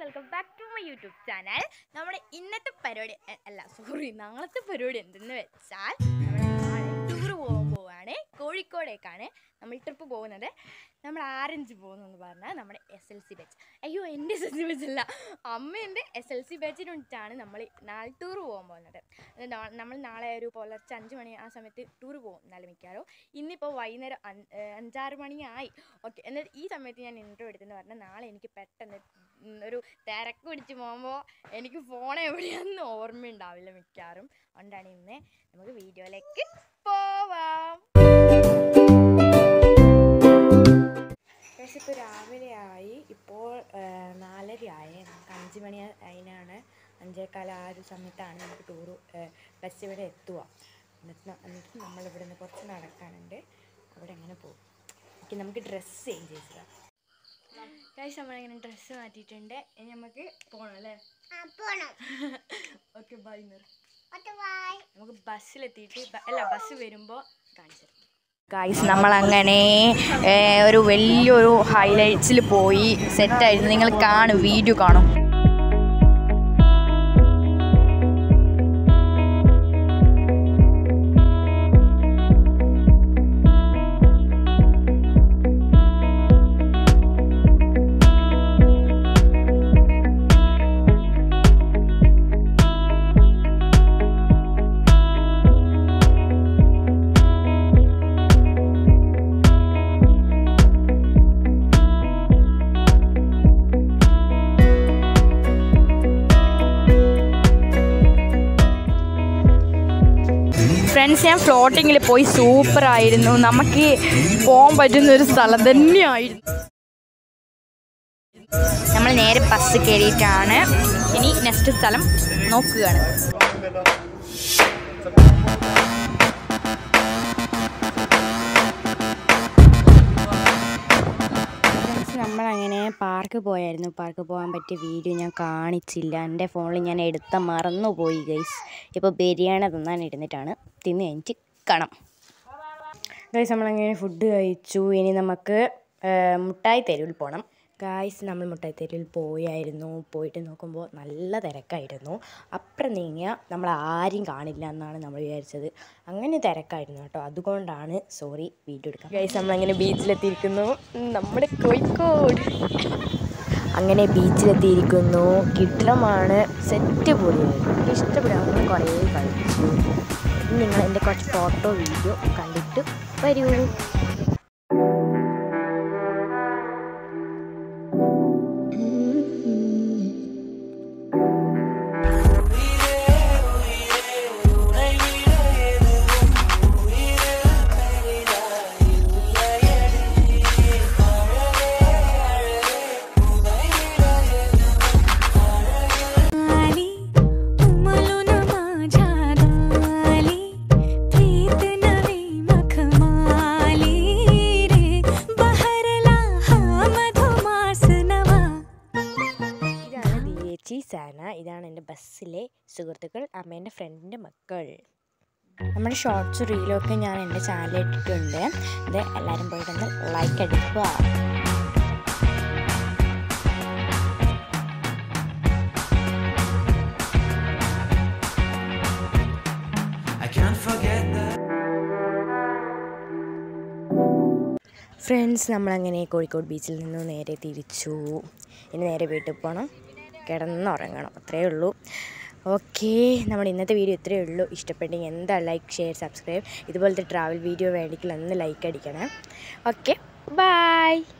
Welcome back to my YouTube channel നമ്മുടെ ഇന്നത്തെ പരിപാടി എ- അല്ല സോറി നാളത്തെ പരിപാടി എന്തെന്ന് വെച്ചാൽ നമ്മൾ നാളെ ടൂർ പോകാൻ പോവാണ് കോഴിക്കോടേക്കാണ് നമ്മൾ ട്രിപ്പ് പോകുന്നത് നമ്മൾ ആരഞ്ച് പോകുന്നെന്ന് പറഞ്ഞാൽ നമ്മുടെ എസ് എൽ സി ബാച്ച് അയ്യോ എൻ്റെ എസ് എൽ സി ബാച്ച് അല്ല അമ്മേൻ്റെ എസ് എൽ സി ബാച്ചിന് വേണ്ടിയിട്ടാണ് നമ്മൾ നാളെ ടൂർ പോകാൻ പോകുന്നത് അത് നാ- നമ്മൾ നാളെ ഒരു പുലർച്ചെ അഞ്ച് മണി ആ സമയത്ത് ടൂർ പോകും എന്നാലും മിക്കാറോ ഇന്നിപ്പോൾ വൈകുന്നേരം അഞ്ച് ഏഹ് അഞ്ചാറ് മണിയായി ഓക്കെ എന്നിട്ട് ഈ സമയത്ത് ഞാൻ ഇൻട്രോ എടുത്തെന്ന് പറഞ്ഞാൽ നാളെ എനിക്ക് പെട്ടെന്ന് ഉം ഒരു തിരക്ക് പിടിച്ച് പോകുമ്പോൾ എനിക്ക് ഫോൺ എവിടെയാണെന്ന് ഓർമ്മയുണ്ടാവില്ല മിക്കവാറും അതുകൊണ്ടാണ് ഇന്ന് നമുക്ക് വീഡിയോയിലേക്ക് പോവാം ഇപ്പോൾ രാവിലെ ആയി ഇപ്പോൾ നാലര ആയി നമുക്ക് അഞ്ച് മണി അതിനാണ് അഞ്ചേക്കാല ആ ഒരു സമയത്താണ് നമുക്ക് ടൂർ ബസ് ഇവിടെ എത്തുക എന്നിട്ട് ന- എന്നിട്ട് നമ്മളിവിടെ നിന്ന് കുറച്ച് നടക്കാനുണ്ട് അവിടെ അങ്ങനെ പോകും ഓക്കെ നമുക്ക് ഡ്രസ്സ് ചേഞ്ച് ചെയ്തതാണ് കഴിച്ച് നമ്മളിങ്ങനെ ഡ്രസ്സ് മാറ്റിയിട്ടുണ്ട് ഇനി നമുക്ക് പോകണം അല്ലേ ഓക്കെ ബൈ നിർ നമുക്ക് ബസ്സിലെത്തിയിട്ട് ബ- അല്ല ബസ് വരുമ്പോൾ കാണിച്ചു തരാം ഗായ്സ് നമ്മളങ്ങനെ ഏർ, ഒരു വലിയൊരു ഹൈലൈറ്റ്സിൽ പോയി സെറ്റായിരുന്നു നിങ്ങൾ കാണും വീഡിയോ കാണും ഫ്രണ്ട്സ് ഞാൻ ഫ്ലോട്ടിങ്ങിൽ പോയി സൂപ്പർ ആയിരുന്നു നമുക്ക് പോകാൻ പറ്റുന്ന ഒരു സ്ഥലം തന്നെയായിരുന്നു നമ്മൾ നേരെ ബസ് കയറിയിട്ടാണ് ഇനി നെക്സ്റ്റ് സ്ഥലം നോക്കുകയാണ് നമ്മളങ്ങനെ പാർക്ക് പോയായിരുന്നു പാർക്ക് പോകാൻ പറ്റിയ വീഡിയോ ഞാൻ കാണിച്ചില്ല എൻ്റെ ഫോണിൽ ഞാൻ എടുത്ത മറന്നുപോയി ഗൈസ് ഇപ്പോൾ ബിരിയാണി തിന്നാൻ ഇരുന്നിട്ടാണ് തിന്ന് കഴിഞ്ഞിട്ട് കാണാം ഗൈസ് നമ്മളങ്ങനെ ഫുഡ് കഴിച്ചു ഇനി നമുക്ക് ഏർ, മുട്ടായി തെരുവിൽ പോകണം ഗായ്സ് നമ്മൾ മുട്ടായി തെരുവിൽ പോയായിരുന്നു പോയിട്ട് നോക്കുമ്പോൾ നല്ല തിരക്കായിരുന്നു അപ്പുറം നീങ്ങിയാൽ നമ്മൾ ആരും കാണില്ല എന്നാണ് നമ്മൾ വിചാരിച്ചത് അങ്ങനെ തിരക്കായിരുന്നു കേട്ടോ അതുകൊണ്ടാണ് സോറി വീഡിയോ എടുക്കാം ഗൈസ് നമ്മളങ്ങനെ ബീച്ചിലെത്തിയിരിക്കുന്നു നമ്മുടെ കോഴിക്കോട് അങ്ങനെ ബീച്ചിലെത്തിയിരിക്കുന്നു കിട്ടണമാണ് സെറ്റ് പൊളിയായിരുന്നു എനിക്ക് ഇഷ്ടപ്പെടുക കുറേ കളിച്ചു ഇനി നിങ്ങൾ എൻ്റെ കുറച്ച് ഫോട്ടോ വീഡിയോ കണ്ടിട്ട് വരൂ आली उमलून माझ्या गाली प्रीत नवी मखमाली रे बहरला हा मधुमास नवा ഇതാണ് ദിയേച്ചി സാന ഇതാണ് എൻ്റെ ബസ്സിലെ സുഹൃത്തുക്കൾ അമ്മേൻ്റെ ഫ്രണ്ടിൻ്റെ മക്കൾ നമ്മുടെ ഷോർട്സ് റീലൊക്കെ ഞാൻ എൻ്റെ ചാനലിൽ ഇട്ടിട്ടുണ്ട് ഇത് എല്ലാവരും പോയിട്ടൊന്ന് ലൈക്ക് അടിക്കുക I can't forget that. Friends നമ്മളങ്ങനെ കോഴിക്കോട് ബീച്ചിൽ നിന്ന് നേരെ തിരിച്ചു ഇനി നേരെ വീട്ടിൽ പോകണം കിടന്നുറങ്ങണം അത്രയേ ഉള്ളൂ ഓക്കെ നമ്മുടെ ഇന്നത്തെ വീഡിയോ ഇത്രയേ ഉള്ളൂ ഇഷ്ടപ്പെട്ടെങ്കിൽ എന്താ ലൈക്ക് ഷെയർ സബ്സ്ക്രൈബ് ഇതുപോലത്തെ ട്രാവൽ വീഡിയോ വേണമെങ്കിൽ ഒന്ന് ലൈക്ക് അടിക്കണം ഓക്കെ ബൈ